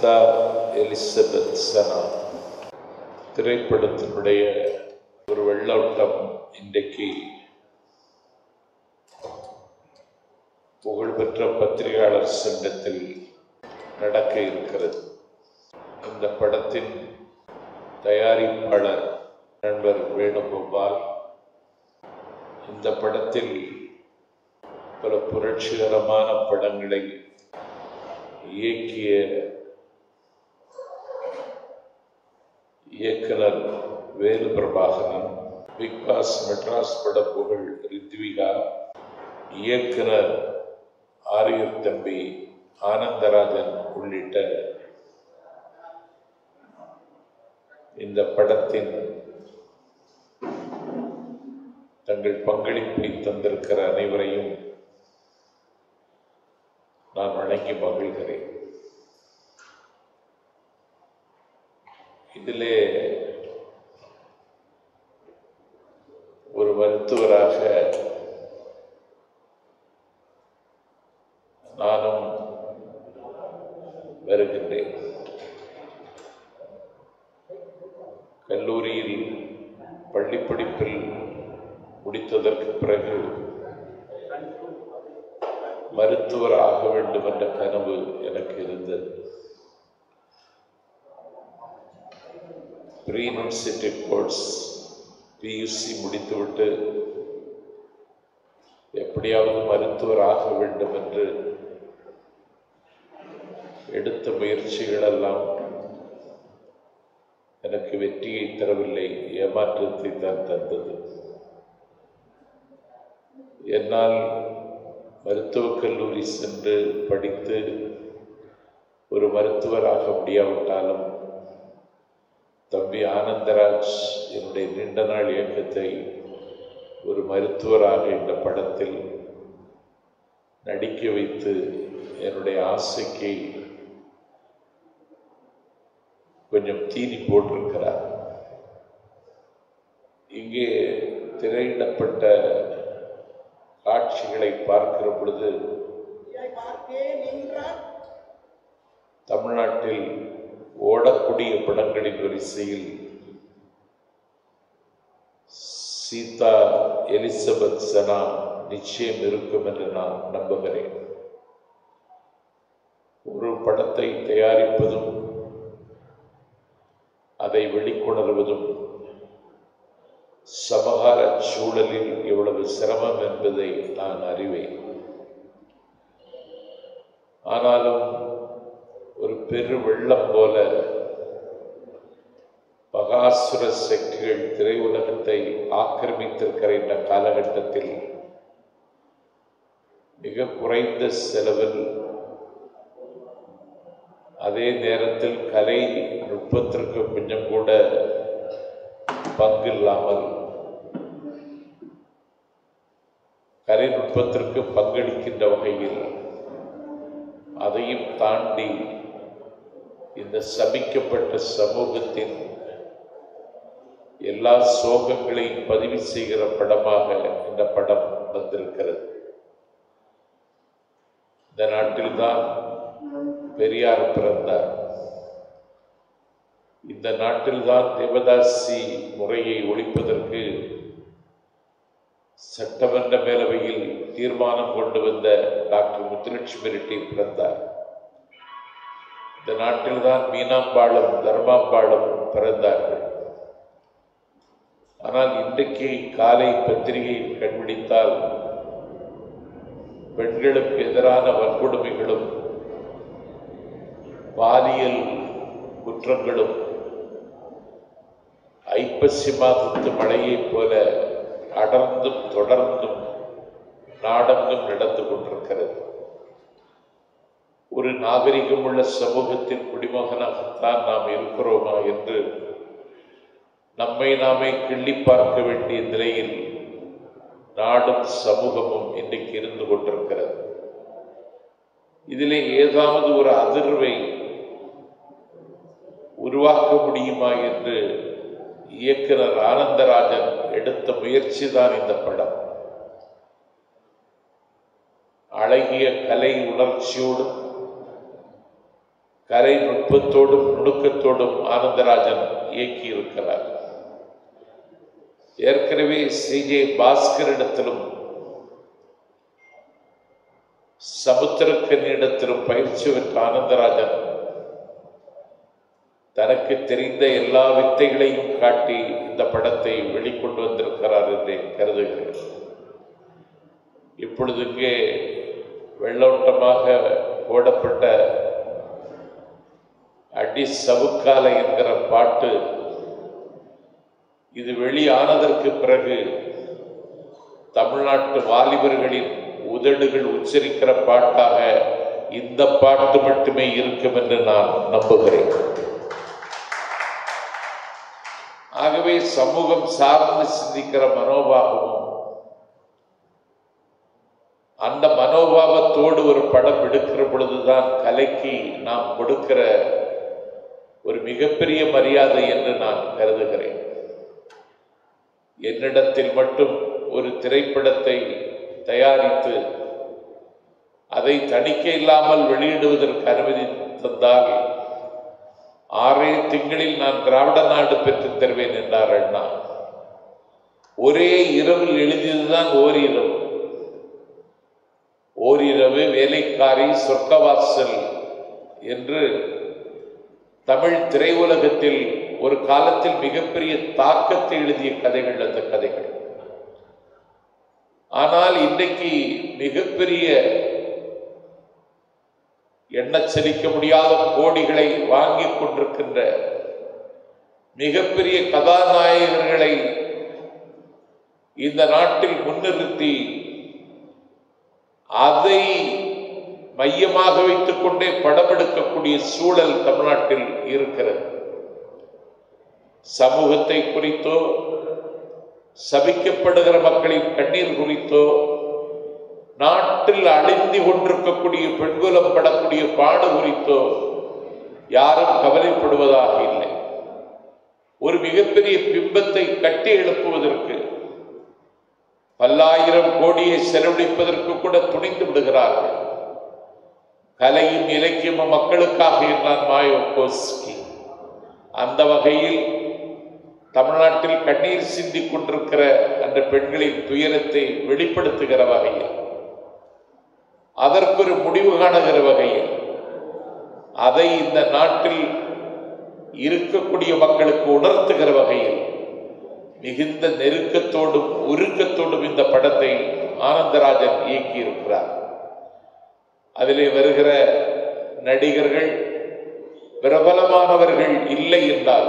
Sita Elizabeth சனா திரைப்படத்தினுடைய ஒரு வெள்ளோட்டம் இன்றைக்கு புகழ்பெற்ற பத்திரிகையாளர் சங்கத்தில் நடக்க இருக்கிறது இந்த படத்தின் தயாரிப்பாளர் நண்பர் வேணுகோபால் இந்த படத்தில் பல புரட்சிகரமான படங்களை இயக்கிய இயக்குனர் வேலு பிரபாகரன் பிக் பாஸ் மெட்ராஸ் பட புகழ் ரித்விகா இயக்குனர் ஆரியர் தம்பி ஆனந்தராஜன் உள்ளிட்ட இந்த படத்தின் தங்கள் பங்களிப்பை தந்திருக்கிற அனைவரையும் நான் வணங்கி மகிழ்கிறேன் இதிலே ஒரு மருத்துவராக நானும் வருகின்றேன் கல்லூரியில் பள்ளி படிப்பில் முடித்ததற்கு பிறகு மருத்துவர் ஆக வேண்டும் என்ற கனவு எனக்கு இருந்தது ப்ரீ யூனிவர்சிட்டி கோர்ஸ் பியூசி முடித்துவிட்டு எப்படியாவது மருத்துவர் ஆக வேண்டும் என்று எடுத்த முயற்சிகள் எல்லாம் எனக்கு வெற்றியை தரவில்லை ஏமாற்றத்தை தான் தந்தது என்னால் மருத்துவக் கல்லூரி சென்று படித்து ஒரு மருத்துவராக முடியாவிட்டாலும் தம்பி ஆனந்தராஜ் என்னுடைய நீண்ட நாள் இயக்கத்தை ஒரு மருத்துவராக இந்த படத்தில் நடிக்க வைத்து என்னுடைய ஆசைக்கு கொஞ்சம் தீனி போட்டிருக்கிறார் இங்கே திரையிடப்பட்ட காட்சிகளை பார்க்கிற பொழுது தமிழ்நாட்டில் ஓடக்கூடிய படங்களின் வரிசையில் சீதா எலிசபெத் சனா நிச்சயம் இருக்கும் என்று நான் நம்புகிறேன் ஒரு படத்தை தயாரிப்பதும் அதை வெளிக்கொணர்வதும் சமகால சூழலில் எவ்வளவு சிரமம் என்பதை நான் அறிவேன் ஆனாலும் ஒரு பெரு வெள்ளம் போல பகாசுர சக்திகள் திரையுலகத்தை ஆக்கிரமித்திருக்கிற இந்த காலகட்டத்தில் மிக குறைந்த செலவில் அதே நேரத்தில் கலை நுட்பத்திற்கு கொஞ்சம் கூட பங்கில்லாமல் கலை நுட்பத்திற்கு பங்களிக்கின்ற வகையில் அதையும் தாண்டி இந்த சபிக்கப்பட்ட சமூகத்தின் எல்லா சோகங்களையும் பதிவு செய்கிற படமாக இந்த படம் வந்திருக்கிறது இந்த நாட்டில்தான் பெரியார் பிறந்தார் இந்த நாட்டில்தான் தேவதாசி முறையை ஒழிப்பதற்கு சட்டமன்ற மேலவையில் தீர்மானம் கொண்டு வந்த டாக்டர் முத்துலட்சுமி ரெட்டி பிறந்தார் இந்த நாட்டில்தான் மீனாம்பாளும் தர்மாம்பாளும் பிறந்தார்கள் ஆனால் இன்றைக்கு காலை பத்திரிகையில் கண்பிடித்தால் பெண்களுக்கு எதிரான வன்கொடுமைகளும் பாலியல் குற்றங்களும் ஐப்பசி மாதத்து மழையைப் போல அடர்ந்தும் தொடர்ந்தும் நாடெங்கும் நடந்து கொண்டிருக்கிறது ஒரு நாகரிகமுள்ள சமூகத்தின் குடிமகனாகத்தான் நாம் இருக்கிறோமா என்று நம்மை நாமே கிள்ளி பார்க்க வேண்டிய நிலையில் நாடும் சமூகமும் இன்றைக்கு இருந்து கொண்டிருக்கிறது இதிலே ஏதாவது ஒரு அதிர்வை உருவாக்க முடியுமா என்று இயக்குனர் ஆனந்தராஜன் எடுத்த முயற்சி தான் இந்த படம் அழகிய கலை உணர்ச்சியோடும் கரை நுட்பத்தோடும் நுணுக்கத்தோடும் ஆனந்தராஜன் இயக்கியிருக்கிறார் ஏற்கனவே சிஜே பாஸ்கரிடத்திலும் சமுத்திரக்கனியிடத்திலும் பயிற்சி பெற்ற ஆனந்தராஜன் தனக்கு தெரிந்த எல்லா வித்தைகளையும் காட்டி இந்த படத்தை வெளிக்கொண்டு வந்திருக்கிறார் என்று கருதுகிறேன் இப்பொழுது இங்கே வெள்ளோட்டமாக போடப்பட்ட அடி சவுக்காலை என்கிற பாட்டு இது வெளியானதற்கு பிறகு தமிழ்நாட்டு வாலிபர்களின் உதடுகள் உச்சரிக்கிற பாட்டாக இந்த பாட்டு மட்டுமே இருக்கும் என்று நான் நம்புகிறேன் ஆகவே சமூகம் சார்ந்து சிந்திக்கிற மனோபாவமும் அந்த மனோபாவத்தோடு ஒரு படம் எடுக்கிற பொழுதுதான் கலைக்கு நாம் கொடுக்கிற ஒரு மிகப்பெரிய மரியாதை என்று நான் கருதுகிறேன் என்னிடத்தில் மட்டும் ஒரு திரைப்படத்தை தயாரித்து அதை தணிக்கை இல்லாமல் வெளியிடுவதற்கு அனுமதி தந்தால் ஆறே திங்களில் நான் திராவிட நாடு பெற்றுத் தருவேன் என்றார் அண்ணா ஒரே இரவில் எழுதியதுதான் ஓரிரவு ஓரிரவு வேலைக்காரி சொர்க்கவாசல் என்று தமிழ் திரையுலகத்தில் ஒரு காலத்தில் மிகப்பெரிய தாக்கத்தை எழுதிய கதைகள் அந்த கதைகள் ஆனால் இன்றைக்கு மிகப்பெரிய எண்ணச் செலிக்க முடியாத கோடிகளை வாங்கிக் கொண்டிருக்கின்ற மிகப்பெரிய கதாநாயகர்களை இந்த நாட்டில் முன்னிறுத்தி அதை மையமாக வைத்துக் கொண்டே படம் எடுக்கக்கூடிய சூழல் தமிழ்நாட்டில் இருக்கிறது சமூகத்தை குறித்தோ சபிக்கப்படுகிற மக்களின் கண்ணீர் குறித்தோ நாட்டில் அழிந்து கொண்டிருக்கக்கூடிய பெண்குலம் படக்கூடிய பாடு குறித்தோ யாரும் கவலைப்படுவதாக இல்லை ஒரு மிகப்பெரிய பிம்பத்தை கட்டி எழுப்புவதற்கு பல்லாயிரம் கோடியை செலவழிப்பதற்கு கூட துணிந்து விடுகிறார்கள் கலையும் இலக்கியமும் மக்களுக்காக என்றான் மாயோகோஸ்கி அந்த வகையில் தமிழ்நாட்டில் கண்ணீர் சிந்திக் கொண்டிருக்கிற அந்த பெண்களின் துயரத்தை வெளிப்படுத்துகிற வகையில் அதற்கு ஒரு முடிவு காணுகிற வகையில் அதை இந்த நாட்டில் இருக்கக்கூடிய மக்களுக்கு உணர்த்துகிற வகையில் மிகுந்த நெருக்கத்தோடும் உருக்கத்தோடும் இந்த படத்தை ஆனந்தராஜன் இயக்கியிருக்கிறார் அதிலே வருகிற நடிகர்கள் பிரபலமானவர்கள் இல்லை என்றால்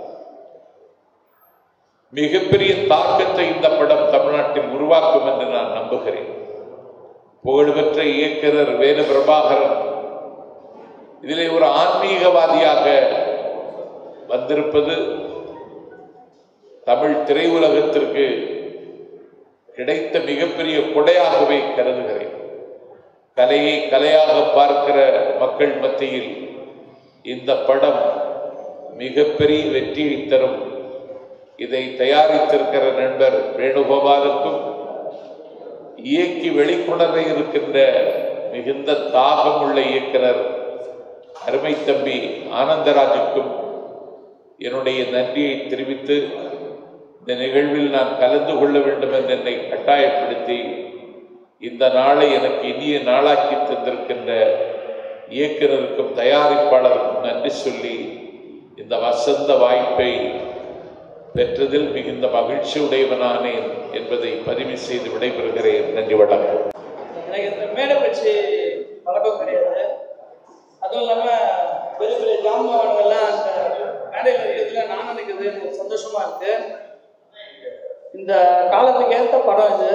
மிகப்பெரிய தாக்கத்தை இந்த படம் தமிழ்நாட்டில் உருவாக்கும் என்று நான் நம்புகிறேன் புகழ்பெற்ற இயக்குனர் வேணு பிரபாகரன் இதிலே ஒரு ஆன்மீகவாதியாக வந்திருப்பது தமிழ் திரையுலகத்திற்கு கிடைத்த மிகப்பெரிய கொடையாகவே கருதுகிறேன் கலையை கலையாக பார்க்கிற மக்கள் மத்தியில் இந்த படம் மிகப்பெரிய வெற்றியை தரும் இதை தயாரித்திருக்கிற நண்பர் வேணுகோபாலுக்கும் இயக்கி வெளிக்கொணர இருக்கின்ற மிகுந்த தாகமுள்ள இயக்குனர் அருமை தம்பி ஆனந்தராஜுக்கும் என்னுடைய நன்றியை தெரிவித்து இந்த நிகழ்வில் நான் கலந்து கொள்ள வேண்டும் என்று என்னை கட்டாயப்படுத்தி இந்த நாளை எனக்கு இனிய நாளாக்கி தந்திருக்கின்ற இயக்குனருக்கும் தயாரிப்பாளருக்கும் நன்றி சொல்லி இந்த வசந்த வாய்ப்பை பெற்றதில் மிகுந்த மகிழ்ச்சி உடையவனானேன் என்பதை பதிவு செய்து விடைபெறுகிறேன் நன்றி வணக்கம் எனக்கு இந்த மேடை பற்றி பழக்கம் கிடையாது அதுவும் இல்லாமல் பெரிய பெரிய ஜாம்பவான்கள்லாம் அந்த மேடையில் இருக்கிறதுல நான் நினைக்கிறது எனக்கு சந்தோஷமா இருக்கு இந்த காலத்துக்கு ஏற்ற படம் இது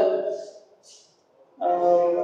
ஆஹ்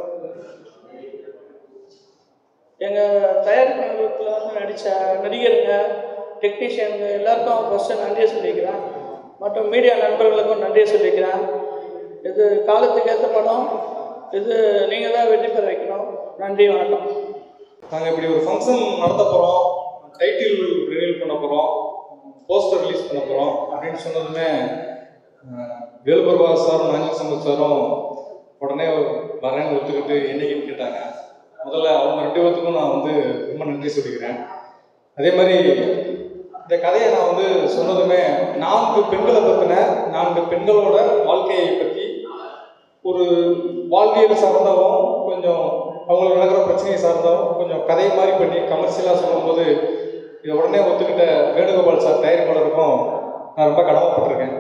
எங்க தயாரிப்பு நிறுவனத்தில் வந்து நடித்த நடிகருங்க டெக்னீஷியனுங்க எல்லாருக்கும் ஃபஸ்ட்டு நன்றியை சொல்லிக்கிறேன் மற்றும் மீடியா நண்பர்களுக்கும் நன்றியை சொல்லிக்கிறேன் இது காலத்துக்கு ஏற்ற படம் இது நீங்கள் தான் வெற்றி பெற வைக்கணும் நன்றி வணக்கம் நாங்கள் இப்படி ஒரு ஃபங்க்ஷன் நடத்த போகிறோம் டைட்டில் ரிவீல் பண்ண போகிறோம் போஸ்டர் ரிலீஸ் பண்ண போகிறோம் அப்படின்னு சொன்னதுமே அஹ், வேலுபர்வா சாரும் நாஞ்சில் சம்பத் சாரும் உடனே வரேன்னு ஒத்துக்கிட்டு என்னைக்குன்னு கேட்டாங்க முதல்ல அவங்க ரெண்டு பேர்த்துக்கும் நான் வந்து ரொம்ப நன்றி சொல்லிக்கிறேன் அதே மாதிரி இந்த கதையை நான் வந்து சொன்னதுமே நான்கு பெண்களை பற்றின நான்கு பெண்களோட வாழ்க்கையை பற்றி ஒரு வாழ்வியல் சார்ந்தவும் கொஞ்சம் அவங்களுக்கு நடக்கிற பிரச்சனையை சார்ந்தவும் கொஞ்சம் கதை மாதிரி பண்ணி கமர்ஷியலாக சொல்லும்போது இதை உடனே ஒத்துக்கிட்ட வேணுகோபால் சார் தயாரிப்பாளருக்கும் நான் ரொம்ப கடமைப்பட்டிருக்கேன்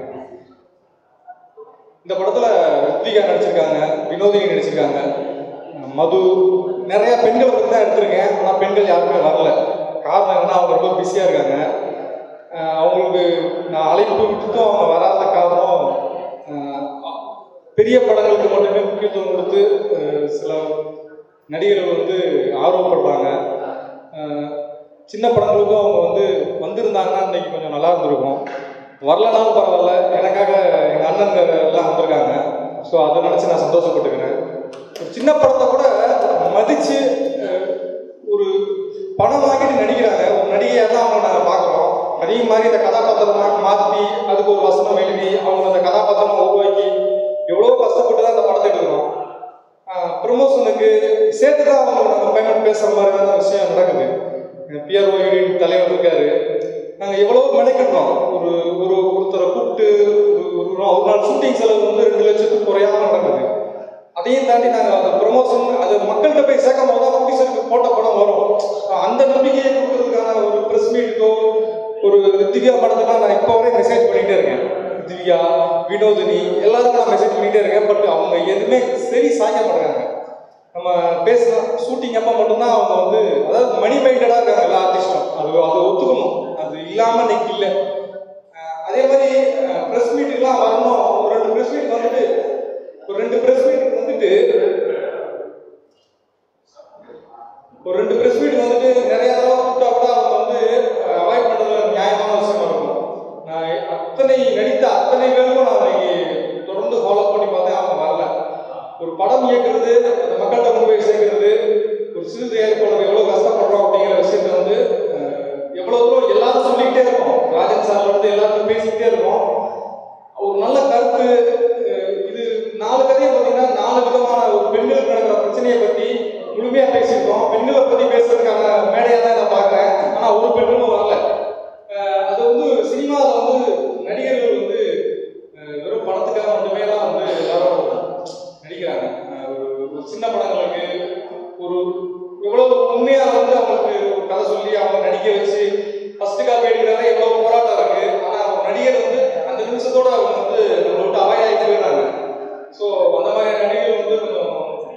இந்த படத்தில் ரித்விகா நடிச்சிருக்காங்க வினோதினி நடிச்சிருக்காங்க மது நிறைய பெண்களை பற்றி தான் எடுத்திருக்கேன் ஆனால் பெண்கள் யாருமே வரல காரணம் என்னன்னா அவங்க ரொம்ப பிஸியாக இருக்காங்க அஹ் அவங்களுக்கு நான் அழைப்பு விட்டுட்டும் அவங்க வராத காரணம் அஹ் பெரிய படங்களுக்கு மட்டுமே முக்கியத்துவம் கொடுத்து அஹ் சில நடிகர்கள் வந்து ஆர்வப்படுறாங்க அஹ் சின்ன படங்களுக்கும் அவங்க வந்து வந்திருந்தாங்கன்னா இன்னைக்கு கொஞ்சம் நல்லா இருந்திருக்கும் வரலனாலும் பரவாயில்ல எனக்காக எங்கள் அண்ணன் எல்லாம் வந்திருக்காங்க ஸோ அதை நினச்சி நான் சந்தோஷப்பட்டுக்கிறேன் ஒரு சின்ன படத்தை கூட மதித்து ஒரு பணம் வாங்கிட்டு நடிக்கிறாங்க ஒரு நடிகையாக தான் அவங்க நாங்கள் பார்க்குறோம் அதே மாதிரி இந்த கதாபாத்திரமா மாற்றி அதுக்கு ஒரு வசனம் எழுதி அவங்க அந்த கதாபாத்திரமா உருவாக்கி எவ்வளோ கஷ்டப்பட்டு தான் இந்த படத்தை எடுக்கிறோம் ப்ரொமோஷனுக்கு சேர்த்து தான் அவங்க நம்ம பேமெண்ட் பேசுகிற மாதிரி தான் விஷயம் நடக்குது பிஆர்ஓ யூனியன் தலைவர் இருக்காரு நாங்கள் எவ்வளோ மெனக்கிடுறோம் ஒரு ஒரு ஒருத்தரை கூப்பிட்டு ஒரு ஒரு நாள் ஒரு நாள் ஷூட்டிங் செலவு வந்து ரெண்டு லட்சத்துக்கு குறையாம நடக்குது அதையும் தாண்டி நாங்கள் அந்த ப்ரொமோஷன் அது மக்கள்கிட்ட போய் சேர்க்கும் போது தான் ப்ரொடியூசருக்கு போட்ட படம் வரும் அந்த நம்பிக்கையை கொடுக்கறதுக்கான ஒரு ப்ரெஸ் மீட்டுக்கோ ஒரு திவ்யா படத்துக்குலாம் நான் இப்போ வரையும் மெசேஜ் பண்ணிகிட்டே இருக்கேன் திவ்யா வினோதினி எல்லாருக்கும் நான் மெசேஜ் பண்ணிகிட்டே இருக்கேன் பட் அவங்க எதுவுமே சரி சாய்க்க மாட்டாங்க நம்ம பேசலாம் ஷூட்டிங் அப்போ மட்டும்தான் அவங்க வந்து அதாவது மணி மைண்டடாக இருக்காங்க எல்லா ஆர்டிஸ்டும் அது அதை ஒத்துக்கணும் அது இல்லாமல் இன்னைக்கு இல்லை அஹ் அதே மாதிரி ப்ரெஸ் மீட்டுக்கெலாம் வரணும் ஒரு ரெண்டு ப்ரெஸ் மீட் வந்துட்டு ஒரு ரெண்டு ப்ரெஸ் மீட் வந்துட்டு ஒரு ரெண்டு ப்ரெஸ் மீட் வந்துட்டு நிறைய தடவை கூப்பிட்டா கூட அவங்க வந்து அவாய்ட் பண்ணுறது நியாயமான விஷயமா இருக்கும் நான் அத்தனை நடித்த அத்தனை பேருக்கும் நான் இன்னைக்கு தொடர்ந்து ஃபாலோ பண்ணி பார்த்தேன் அவங்க வரல ஒரு படம் இயக்குறது அந்த மக்கள்கிட்ட கொண்டு போய் சேர்க்கறது ஒரு சிறு தயாரிப்பாளர் எவ்வளோ கஷ்டப்படுறோம் அப்படிங்கிற விஷயத்த வந்து அஹ், எவ்வளோ தூரம் எல்லாரும் சொல்லிக்கிட்டே இருக்கோம் ராஜன் சார்ல இருந்து எல்லாத்தையும் பேசிக்கிட்டே இருக்கோம் ஒரு நல்ல கருத்து அஹ், இது நாலு கதையை பார்த்தீங்கன்னா நாலு விதமான ஒரு பெண்களுக்கு நடக்கிற பிரச்சனையை பற்றி முழுமையாக பேசியிருக்கோம் பெண்களை பற்றி பேசுறதுக்கான மேடையாக தான் இதை பார்க்குறேன் ஆனால் ஒரு பெண்களும் வரல அஹ், அது வந்து சினிமாவில் வந்து நடிகர்கள் வந்து அஹ், வெறும் படத்துக்காக மட்டுமே தான் வந்து எல்லாரும் நடிக்கிறாங்க அஹ், ஒரு ஒரு சின்ன படங்களுக்கு ஒரு எவ்வளவு உண்மையா வந்து அவங்களுக்கு ஒரு கதை சொல்லி அவங்க நடிக்க வச்சு ஃபர்ஸ்ட் காப்பி எடுக்கிறதா எவ்வளவு போராட்டம் இருக்கு ஆனா ஒரு நடிகர் வந்து அந்த நிமிஷத்தோட அவங்க வந்து நம்ம விட்டு அவாயாகி போயிடுறாங்க ஸோ அந்த மாதிரியான நடிகர்கள் வந்து கொஞ்சம்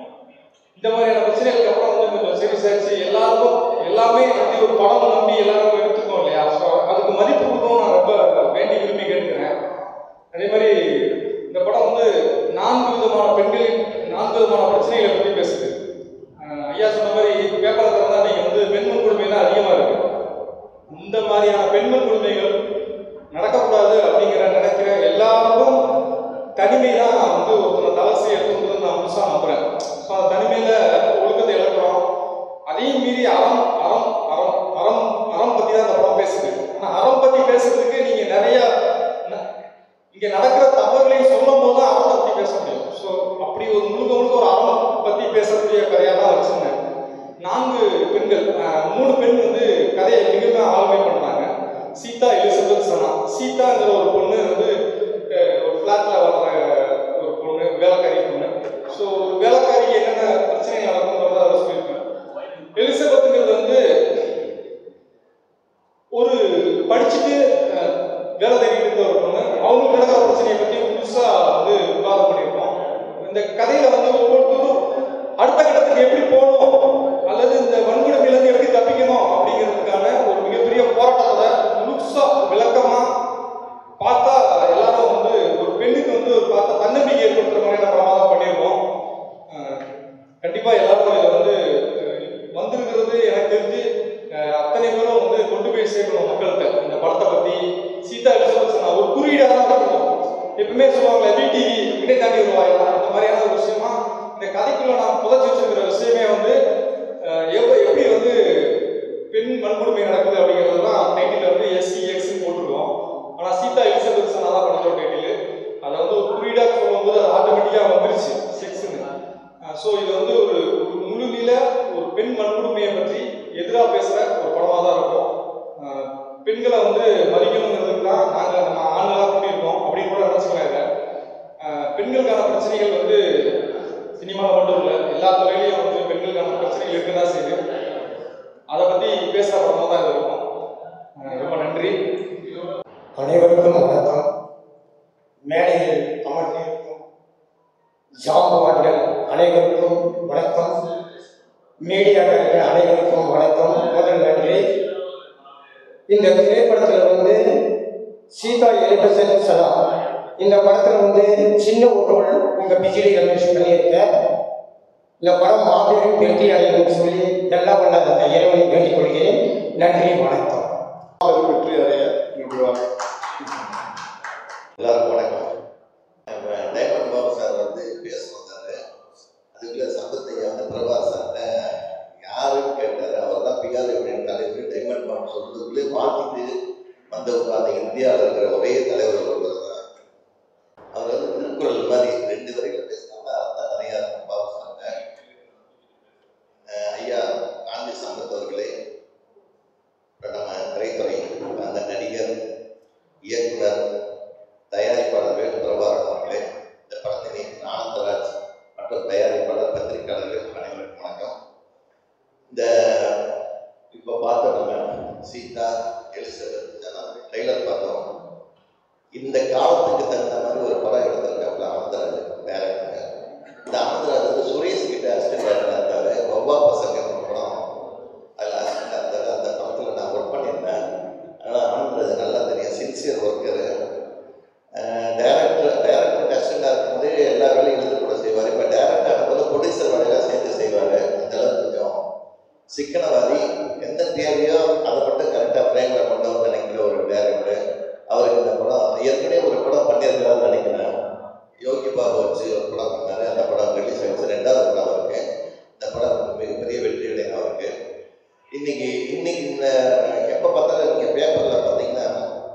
இந்த மாதிரியான பிரச்சனைகளுக்கு அப்புறம் வந்து கொஞ்சம் சரி சரிச்சு எல்லாருக்கும் எல்லாமே வந்து ஒரு படம் நம்பி எல்லாரும் எடுத்துக்கோம் இல்லையா ஸோ அதுக்கு மதிப்பு கொடுக்கணும் நான் ரொம்ப வேண்டி விரும்பி கேட்டுக்கிறேன் அதே மாதிரி இந்த படம் வந்து நான்கு விதமான பெண்களின் நான்கு விதமான பிரச்சனைகளை பற்றி பேசுது அஹ் ஐயா சொன்ன மாதிரி பேப்பரை திறந்தா நீங்கள் வந்து பெண்மண் கொடுமை தான் அதிகமாக இருக்கு இந்த மாதிரியான பெண்மண் கொடுமைகள் நடக்கக்கூடாது அப்படிங்கிற நினைக்கிற எல்லாருக்கும் தனிமை தான் வந்து ஒருத்தனை தலசி எடுத்துங்கிறது நான் முழுசாக நம்புறேன் ஸோ அந்த தனிமையில் ஒழுக்கத்தை இழக்கிறோம் அதையும் மீறி அறம் அறம் அறம் அறம் அறம் பற்றி தான் அந்த படம் பேசுது ஆனால் அறம் பற்றி பேசுறதுக்கு நீங்கள் நிறைய ந- இங்க நடக்கிற தவறுகளையும் சொல்லும் போது தான் அறத்தை பற்றி பேச முடியும் ஸோ அப்படி ஒரு முழுக்க முழுக்க ஒரு அறம் பற்றி பேசக்கூடிய கதையாக தான் வச்சிருந்தேன் நான்கு பெண்கள் அஹ், மூணு பெண் வந்து கதையை மிகவும் ஆளுமை பண்றாங்க சீதா எலிசபெத் சனா சீதாங்கிற ஒரு பொண்ணு வந்து அஹ், ஒரு ஃப்ளாட்ல வர்ற ஒரு பொண்ணு வேலைக்காரி பொண்ணு ஸோ ஒரு வேலைக்காரிக்கு என்னென்ன பிரச்சனை நடக்குங்கிறத அதை சொல்லியிருக்கேன் எலிசபெத்துங்கிறது வந்து ஒரு படிச்சுட்டு அஹ், வேலை தேடிட்டு இருந்த ஒரு பொண்ணு அவங்களுக்கு நடக்கிற பிரச்சனையை பற்றி புதுசா வந்து விவாதம் பண்ணியிருக்கோம் இந்த கதையில வந்து ஒவ்வொருத்தரும் அடுத்த கட்டத்துக்கு எப்படி போகணும் அல்லது இந்த வன்கொடுமையிலேருந்து எப்படி தப்பிக்கணும் அப்படிங்கிறதுக்கான ஒரு மிகப்பெரிய போராட்டத்தை முழுசா விளக்கமா பார்த்தா எல்லாரும் வந்து ஒரு பெண்ணுக்கு வந்து ஒரு பார்த்தா தன்னம்பிக்கை ஏற்படுத்துற மாதிரியான படமாக தான் பண்ணியிருக்கோம் அஹ், கண்டிப்பா எல்லாரும் இதை வந்து அஹ், வந்திருக்கிறது எனக்கு தெரிஞ்சு அஹ், அத்தனை பேரும் வந்து கொண்டு போய் சேர்க்கணும் மக்கள்கிட்ட இந்த படத்தை பத்தி சீதா எலிசபெத் சொன்னா ஒரு குறியீடாக தான் இருக்கணும் எப்பவுமே சொல்லுவாங்களே விடிவி விடை தாண்டி வருவாயா அந்த மாதிரியான ஒரு விஷயமா இந்த கதைக்குள்ள நான் புதைச்சி வச்சிருக்கிற விஷயமே வந்து அஹ், எவ்வ- எப்படி வந்து பெண் வன்கொடுமை நடக்குது அப்படிங்கிறது தான் டைட்டில் வந்து எஸ்சி எக்ஸ்ன்னு போட்டிருக்கோம் ஆனால் சீதா எலிசபெத் சொன்னா தான் படத்தோட டைட்டில் அதை வந்து ஒரு குறியீடாக சொல்லும்போது அது ஆட்டோமேட்டிக்காக வந்துருச்சு செக்ஸ்ன்னு ஸோ இது வந்து ஒரு ஒரு முழுநில ஒரு பெண் வன்கொடுமையை பற்றி எதிராக பேசுகிற ஒரு படமாக தான் இருக்கும் அனைவருக்கும் வணக்கம் மேடையில் அமர்ந்திருக்கும் ஜாம்பவான்கள் அனைவருக்கும் வணக்கம் மீடியாக்கள் அனைவருக்கும் வணக்கம் முதல் நன்றி இந்த திரைப்படத்தில் வந்து சீதா எலிபசன் சலாம் இந்த படத்தில் வந்து சின்ன ஒரு ரோல் உங்கள் பிஜிலி ரமேஷ் பண்ணியிருக்கேன் இந்த படம் மாபெரும் வெற்றி அடையும் சொல்லி எல்லாம் வல்ல அந்த இறைவனை வேண்டிக் கொள்கிறேன் நன்றி வணக்கம் அவர் வெற்றி அடைய விடுவார் எல்லாருக்கும் வணக்கம் நம்ம டைமண்ட் பாபு சார் வந்து பேச வந்தாரு அதுக்குள்ள சம்பத்தையா வந்து பிரபா சார்ட்ட யாருன்னு கேட்டாரு அவர் தான் பிகாரியுடைய தலைவர் டைமண்ட் பாபு சொல்றதுக்குள்ளே மாத்திட்டு வந்து உட்கார்ந்து இந்தியாவில் இருக்கிற ஒரே தலைவர் ஒருவர் தான் அவர் வந்து திருக்குறள் மாதிரி ரெண்டு வரைக்கும் பேசினாங்க அர்த்தம் நிறையா இருக்கும் பாபு சார்ட்ட அஹ் ஐயா காந்தி சம்பத் அவர்களே அப்புறம் நம்ம திரைத்துறை அந்த நடிகர் இயக்குனர் தயாரிப்பாளர் வேல் பிரபாகரன் அவர்களே இந்த படத்தினை ஆனந்தராஜ் மற்றும் தயாரிப்பாளர் பத்திரிகையாளர்கள் அனைவருக்கும் வணக்கம் இந்த இப்போ பார்த்தோம் நம்ம சீதா எலிசபெத் ட்ரெய்லர் பார்த்தோம் இந்த காலத்துக்கு தகுந்த மாதிரி ஒரு படம் எடுத்திருக்காப்புல ஆனந்தராஜ் டேரக்டர் இந்த ஆனந்தராஜ் வந்து சுரேஷ் கிட்ட அசிஸ்டன்ட் டேரக்டராக இருந்தாரு வவ்வா பசங்க ஒரு படம் அதில் அசிஸ்டண்டாக இருந்தார் அந்த படத்தில் நான் ஒர்க் பண்ணியிருந்தேன் அதனால் ஆனந்தராஜ் நல்லா தெரியும் சின்சியர் ஒர்க்கரு டேரக்டர் டேரக்டர் அசிஸ்டண்டாக இருக்கும்போது எல்லா வேலையும் இழுத்து கூட செய்வார் இப்போ டேரக்டர் ஆகும்போது ப்ரொடியூசர் வேலையெல்லாம் சேர்த்து செய்வார் அந்த அளவுக்கு கொஞ்சம் சிக்கனவாதி எந்த தேவையோ அதை மட்டும் கரெக்டாக ஃப்ரேமில் கொண்டு வந்து நினைக்கிற ஒரு டேரக்டர் அவருக்கு இந்த படம் ஏற்கனவே ஒரு படம் பண்ணியிருக்கிறாருன்னு நினைக்கிறேன் யோகி பாபு வச்சு ஒரு படம் பண்ணாரு அந்த படம் ரிலீஸ் ஆயிடுச்சு ரெண்டாவது படம் அவருக்கு இந்த படம் மிகப்பெரிய வெற்றி அடையும் அவருக்கு இன்னைக்கு இன்னைக்கு இந்த எப்போ பார்த்தாலும் நீங்கள் பேப்பரில் பார்த்தீங்கன்னா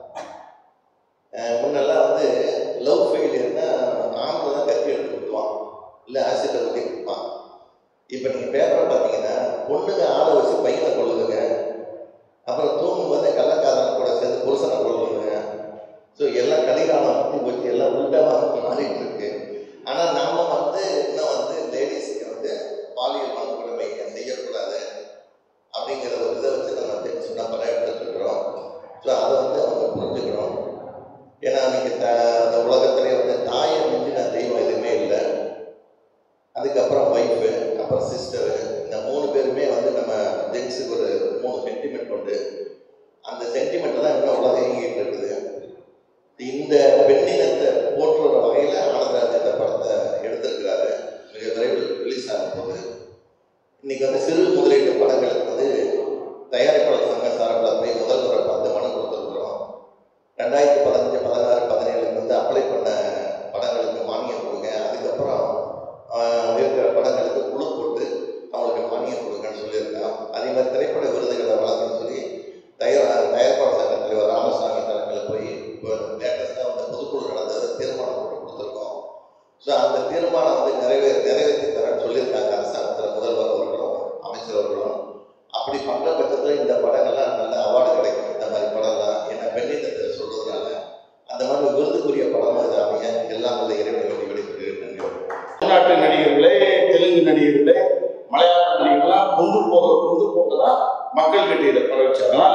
அஹ், முன்னெல்லாம் வந்து லவ் ஃபெயிலியர்னா ஆம்பளை தான் கத்தி எடுத்து கொடுத்துவான் இல்லை ஆசிட்டை ஊற்றி கொடுப்பான் இப்போ நீங்கள் பேப்பரை பார்த்தீங்கன்னா பொண்ணுங்க ஆளை வச்சு பையனை கொள்ளுதுங்க அப்புறம் தூங்கும்போதே கள்ளக்காதன் கூட சேர்ந்து புருஷனை கொள்ளுதுங்க ஸோ எல்லாம் கலிகாலம் வந்து போச்சு எல்லாம் உள்டாக மாறிட்டு இருக்கு ஆனால் நாம வந்து இன்னும் வந்து லேடிஸ்க்கு வந்து பாலியல் வன்கொடுமை செய்யக்கூடாது அப்படிங்கிற ஒரு இதை வச்சு நம்ம டென்ஷன் நம்பராக எடுத்துட்டு இருக்கிறோம் ஸோ அதை வந்து அவங்க புரிஞ்சுக்கணும் ஏன்னா இன்னைக்கு த அந்த உலகத்திலே வந்து தாயை மிஞ்சின தெய்வம் எதுவுமே இல்லை அதுக்கப்புறம் ஒய்ஃபு அப்புறம் சிஸ்டரு இந்த மூணு பேருமே வந்து நம்ம ஜென்ஸுக்கு ஒரு மூணு சென்டிமெண்ட் உண்டு அந்த சென்டிமெண்ட் தான் இன்னும் உலகம் இயங்கிட்டு இருக்குது இந்த பெண்ணினத்தை போற்றுற வகையில் ஆனந்தராஜ் இந்த படத்தை எடுத்திருக்கிறாரு மிக விரைவில் ரிலீஸ் ஆக போகுது இன்னைக்கு வந்து சிறு முதலீட்டு படங்களுக்கு வந்து தயாரிப்பாளர் சங்க சார்பில் போய் முதல் முறை பத்து மனு கொடுத்துருக்குறோம் ரெண்டாயிரத்தி பதினஞ்சு பதினாறு பதினேழுக்கு வந்து அப்ளை பண்ண படங்களுக்கு மானியம் கொடுங்க அதுக்கப்புறம் ஆஹ், இருக்கிற படங்களுக்கு குழு போட்டு அவங்களுக்கு மானியம் கொடுங்கன்னு சொல்லியிருக்கான் அதே மாதிரி திரைப்பட விருதுகளை வழங்கணும்னு சொல்லி தயார் தயாரிப்பாளர் சங்க தலைவர் ராமசாமி தலைமையில் போய் இப்போ லேட்டஸ்ட்டாக வந்து பொதுக்குழு நடந்தது தீர்மானம் போட்டு கொடுத்துருக்கோம் ஸோ அந்த தீர்மானம் வந்து நிறைவே நிறைவேற்றி தரேன்னு சொல்லியிருக்காங்க அரசாங்கத்தில் முதல்வர் அவர்களும் அமைச்சர் அவர்களும் அப்படி பண்ணுற பட்சத்தில் இந்த படங்கள்லாம் நல்ல அவார்டு கிடைக்கும் இந்த மாதிரி படம்லாம் ஏன்னா பெண்ணினத்தை சொல்றதுனால அந்த மாதிரி விருதுக்குரிய படமாக இது அமைய எல்லாம் நல்ல இறைவனை வேண்டி விடைபெறுகிறேன் நன்றி தமிழ்நாட்டு நடிகர்களே தெலுங்கு நடிகர்களே மலையாள நடிகர்கள்லாம் கொண்டு போக கொண்டு போக தான் மக்கள் கிட்ட இதை பரவச்சு அதனால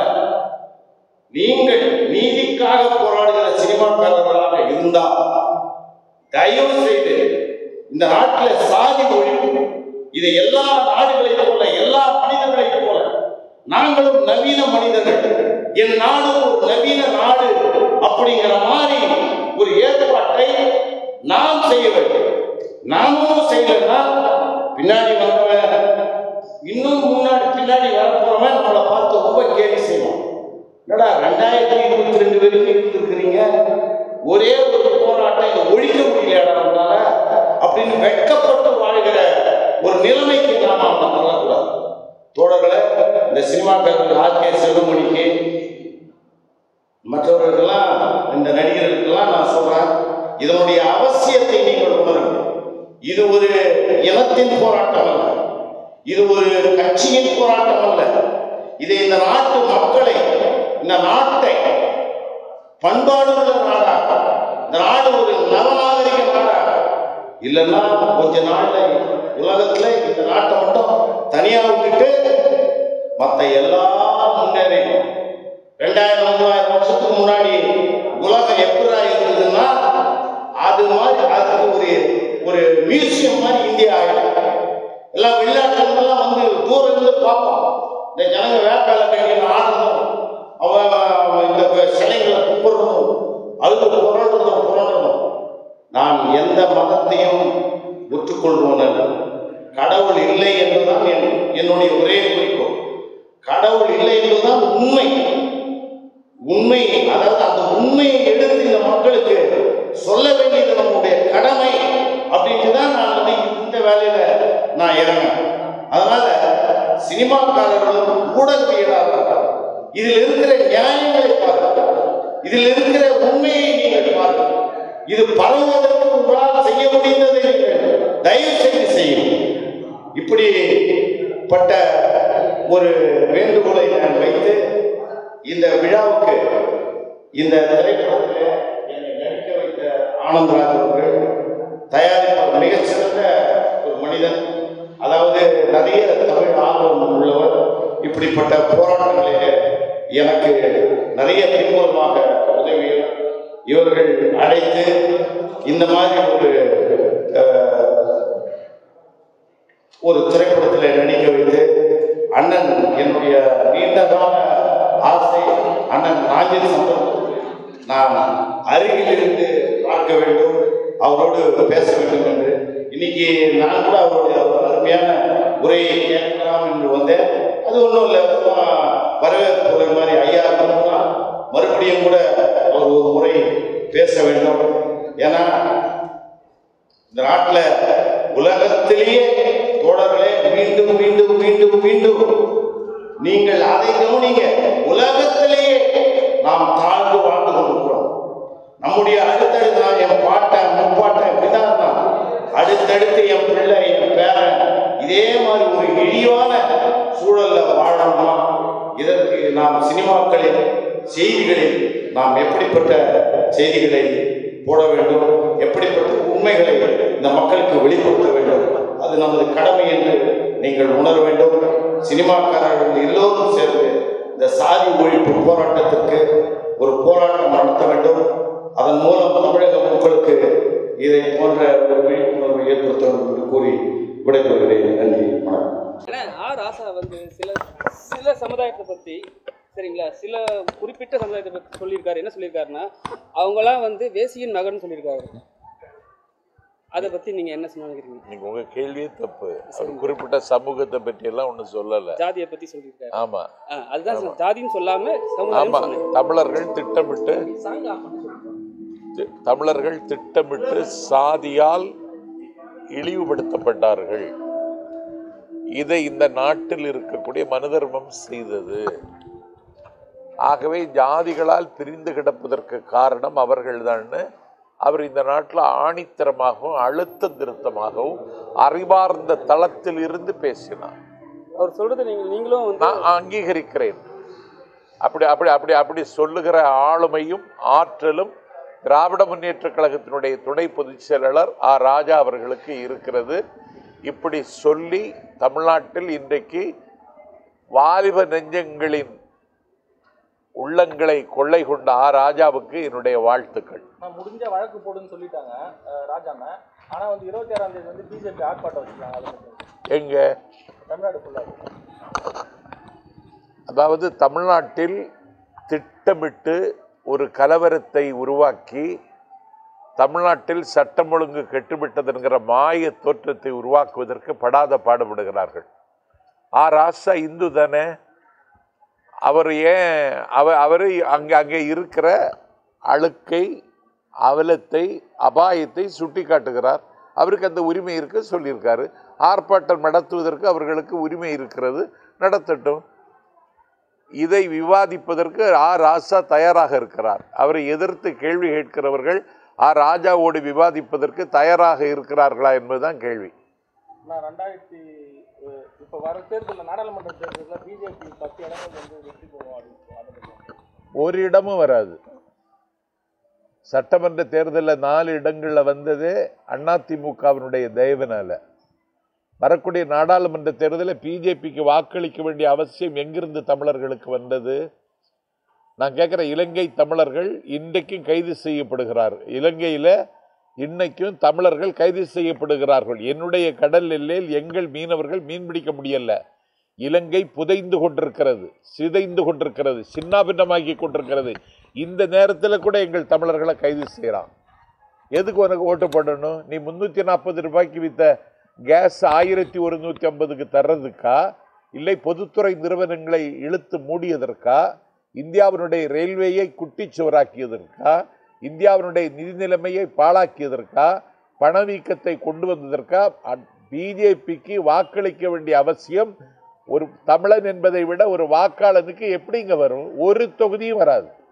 நீங்கள் நீதிக்காக போராடுகிற சினிமாக்காரர்களாக இருந்தால் தயவு செய்து இந்த நாட்டில் சாதி ஒழிப்பு இதை எல்லா நாடுகளைப் போல எல்லா மனிதர்களைப் போல நாங்களும் நவீன மனிதர்கள் என் நாடு ஒரு நவீன நாடு அப்படிங்கிற மாதிரி ஒரு ஏற்பாட்டை நாம் செய்ய வேண்டும் நாமும் செய்யலைன்னா பின்னாடி வந்தவன் இன்னும் முன்னாடி பின்னாடி வரப்போறவன் நம்மளை பார்த்து ரொம்ப கேலி செய்வான் என்னடா ரெண்டாயிரத்தி இருபத்தி ரெண்டு வரைக்கும் இருந்திருக்கிறீங்க ஒரே ஒரு போராட்டம் இதை ஒழிக்க முடியலடா நம்மளால அப்படின்னு வெட்கப்பட்டு வாழ்கிற ஒரு நிலைமைக்கு நாம அவங்க தள்ளக்கூடாது தோழர்களே இந்த சினிமாக்காரர்கள் ஆர்கே செல்வமணிக்கு மற்றவர்களுக்கெல்லாம் இந்த நடிகர்களுக்கெல்லாம் நான் சொல்றேன் இதனுடைய அவசியத்தை நீங்கள் உணருங்கள் இது ஒரு இனத்தின் போராட்டம் அல்ல இது ஒரு கட்சியின் போராட்டம் அல்ல இது இந்த நாட்டு மக்களை இந்த நாட்டை பண்பாடுள்ள நாடாக இந்த நாடு ஒரு நவநாகரிக நாடாக இல்லைன்னா கொஞ்ச நாள்ல உலகத்துல இந்த நாட்டை மட்டும் தனியா விட்டுட்டு மற்ற எல்லா முன்னேறி ரெண்டாயிரம் மூவாயிரம் வருஷத்துக்கு முன்னாடி மியூசியம் மாதிரி இந்தியா ஆயிடும் எல்லாம் வெளிநாட்டுலாம் வந்து தூரம் இருந்து பார்ப்போம் இந்த ஜனங்க வேக்கால கட்டி ஆடுறதும் அவன் அவன் இந்த சிலைகளை கும்பிடுறதும் அதுக்கு புரண்டுறதும் புரண்டுறதும் நான் எந்த மதத்தையும் ஒற்றுக்கொள்வோன் அல்ல கடவுள் இல்லை என்பதுதான் என் என்னுடைய ஒரே குறிக்கோள் கடவுள் இல்லை என்பதுதான் உண்மை உண்மை அதாவது அந்த உண்மையை எடுத்து இந்த மக்களுக்கு சொல்ல வேண்டியது நம்முடைய கடமை அப்படின்ட்டு தான் நான் வந்து இந்த வேலையில நான் இறங்கினேன் அதனால சினிமாக்காரர்களும் ஊடகவியலாளர்கள் இதில் இருக்கிற நியாயங்களை பாருங்கள் இதில் இருக்கிற உண்மையை நீங்கள் பாருங்கள் இது பரவுவதற்கு உங்களால் செய்ய முடிந்ததை நீங்கள் தயவு செய்து செய்யும் இப்படிப்பட்ட ஒரு வேண்டுகோளை நான் வைத்து இந்த விழாவுக்கு இந்த திரைப்படத்தில் என்னை நடிக்க வைத்த ஆனந்தராஜ் அவர்கள் தயாரிப்பாளர் மிகச்சிறந்த ஒரு மனிதன் அதாவது நிறைய தமிழ் ஆர்வம் உள்ளவர் இப்படிப்பட்ட போராட்டங்களிலே எனக்கு நிறைய பின்புலமாக உதவியவர் இவர்கள் அழைத்து இந்த மாதிரி ஒரு அஹ், ஒரு திரைப்படத்தில் நடிக்க வைத்து அண்ணன் என்னுடைய நீண்டகால ஆசை அண்ணன் ராஜேஷ் சம்பவத்துக்கு நான் அருகில் இருந்து பார்க்க வேண்டும் அவரோடு பேச வேண்டும் என்று இன்னைக்கு நான் கூட அவருடைய ஒரு அருமையான உரையை கேட்கலாம் என்று வந்தேன் அது ஒன்றும் இல்லை சும்மா வரவேற்பு உரை மாதிரி ஐயா இருந்தா மறுபடியும் கூட அவர் ஒரு முறை பேச வேண்டும் ஏன்னா இந்த நாட்டில் உலகத்திலேயே தோழர்களே மீண்டும் மீண்டும் மீண்டும் மீண்டும் நீங்கள் அதை கவனிங்க உலகத்திலேயே நாம் தாழ்ந்து வாழ்ந்து கொண்டிருக்கிறோம் நம்முடைய அடுத்தடுத்து நான் என் பாட்டன் முப்பாட்டன் இப்படிதான் தான் அடுத்தடுத்து என் பிள்ளை என் பேரன் இதே மாதிரி ஒரு இழிவான சூழல்ல வாழணுமா இதற்கு நாம் சினிமாக்களில் செய்திகளில் நாம் எப்படிப்பட்ட செய்திகளை போட வேண்டும் எப்படிப்பட்ட உண்மைகளை இந்த மக்களுக்கு வெளிப்படுத்த வேண்டும் அது நமது கடமை என்று நீங்கள் உணர வேண்டும் சினிமாக்காரர்கள் எல்லோரும் சேர்ந்து இந்த சாதி ஒழிப்பு போராட்டத்திற்கு ஒரு போராட்டம் நடத்த வேண்டும் அதன் மூலம் தமிழக மக்களுக்கு இதை போன்ற ஒரு விழிப்புணர்வை ஏற்படுத்த வேண்டும் என்று கூறி விடைபெறுகிறேன் நன்றி வணக்கம் ஏன்னா ஆர் ராசா வந்து சில சில சமுதாயத்தை பற்றி சரிங்களா சில குறிப்பிட்ட சமுதாயத்தை பற்றி சொல்லியிருக்காரு என்ன சொல்லியிருக்காருன்னா அவங்களாம் வந்து வேசியின் மகன் சொல்லியிருக்காரு அதை பற்றி நீங்கள் என்ன சொல்ல நினைக்கிறீங்க நீங்க உங்க கேள்வியே தப்பு அவர் குறிப்பிட்ட சமூகத்தை பற்றி எல்லாம் ஒன்றும் சொல்லல ஜாதியை பற்றி சொல்லியிருக்காரு ஆமா ஆ, அதுதான் சொன்னேன். ஜாதின்னு சொல்லாம சமுதாயம் ஆமா சொன்னேன் தமிழர்கள் திட்டமிட்டு தி- தமிழர்கள் திட்டமிட்டு சாதியால் இழிவுபடுத்தப்பட்டார்கள் இதை இந்த நாட்டில் இருக்கக்கூடிய மனுதர்மம் செய்தது ஆகவே ஜாதிகளால் பிரிந்து கிடப்பதற்கு காரணம் அவர்கள்தான்னு அவர் இந்த நாட்டில் ஆணித்தரமாகவும் அழுத்த திருத்தமாகவும் அறிவார்ந்த தளத்தில் இருந்து பேசினார் அவர் சொல்றது நீங்கள் நீங்களும் வந்து நான் அங்கீகரிக்கிறேன் அப்படி அப்படி அப்படி அப்படி சொல்லுகிற ஆளுமையும் ஆற்றலும் திராவிட முன்னேற்ற கழகத்தினுடைய துணை பொதுச் செயலாளர் ஆ ராஜா அவர்களுக்கு இருக்கிறது இப்படி சொல்லி தமிழ்நாட்டில் இன்றைக்கு வாலிப நெஞ்சங்களின் உள்ளங்களை கொள்ளை கொண்ட ஆ ராஜாவுக்கு என்னுடைய வாழ்த்துக்கள் நான் முடிஞ்ச வழக்கு போடுன்னு சொல்லிட்டாங்க அஹ், ராஜாம ஆனா வந்து இருபத்தி ஆறாம் தேதி வந்து பிஜேபி ஆர்ப்பாட்டம் வச்சுருக்காங்க அதை பத்தி எங்க தமிழ்நாடு ஃபுல்லாக அதாவது தமிழ்நாட்டில் திட்டமிட்டு ஒரு கலவரத்தை உருவாக்கி தமிழ்நாட்டில் சட்டம் ஒழுங்கு கெட்டுவிட்டதுங்கிற மாய தோற்றத்தை உருவாக்குவதற்கு படாத பாடுபடுகிறார்கள் ஆ ராசா இந்து தானே அவர் ஏன் அவ அவர் அங்கே அங்கே இருக்கிற அழுக்கை அவலத்தை அபாயத்தை சுட்டி காட்டுகிறார் அவருக்கு அந்த உரிமை இருக்கு சொல்லியிருக்காரு ஆர்ப்பாட்டம் நடத்துவதற்கு அவர்களுக்கு உரிமை இருக்கிறது நடத்தட்டும் இதை விவாதிப்பதற்கு ஆ ராசா தயாராக இருக்கிறார் அவரை எதிர்த்து கேள்வி கேட்கிறவர்கள் ஆ ராஜாவோடு விவாதிப்பதற்கு தயாராக இருக்கிறார்களா என்பதுதான் கேள்வி நான் ரெண்டாயிரத்தி அஹ், இப்போ வர தேர்தலில் நாடாளுமன்ற தேர்தலில் பிஜேபி பத்து இடங்கள் வந்து வெற்றி பெறும் அப்படின்னு அதை பத்தி. ஒரு இடமும் வராது சட்டமன்ற தேர்தலில் நாலு இடங்களில் வந்ததே அதிமுகவினுடைய தயவுனால வரக்கூடிய நாடாளுமன்ற தேர்தலில் பிஜேபிக்கு வாக்களிக்க வேண்டிய அவசியம் எங்கிருந்து தமிழர்களுக்கு வந்தது நான் கேட்குற இலங்கை தமிழர்கள் இன்றைக்கும் கைது செய்யப்படுகிறார் இலங்கையில் இன்னைக்கும் தமிழர்கள் கைது செய்யப்படுகிறார்கள் என்னுடைய கடல் எல்லையில் எங்கள் மீனவர்கள் மீன் பிடிக்க முடியல இலங்கை புதைந்து கொண்டிருக்கிறது சிதைந்து கொண்டிருக்கிறது சின்னாபின்னமாக்கி கொண்டிருக்கிறது இந்த நேரத்தில் கூட எங்கள் தமிழர்களை கைது செய்கிறான் எதுக்கு உனக்கு ஓட்டு போடணும் நீ முந்நூற்றி நாற்பது ரூபாய்க்கு வித்த கேஸ் ஆயிரத்தி ஒருநூற்றி ஐம்பதுக்கு தர்றதுக்கா இல்லை பொதுத்துறை நிறுவனங்களை இழுத்து மூடியதற்கா இந்தியாவினுடைய ரயில்வேயை குட்டிச்சுவராக்கியதற்கா இந்தியாவினுடைய நிதி நிலைமையை பாழாக்கியதற்கா பணவீக்கத்தை கொண்டு வந்ததற்கா பிஜேபிக்கு வாக்களிக்க வேண்டிய அவசியம் ஒரு தமிழன் என்பதை விட ஒரு வாக்காளனுக்கு எப்படிங்க வரும் ஒரு தொகுதியும் வராது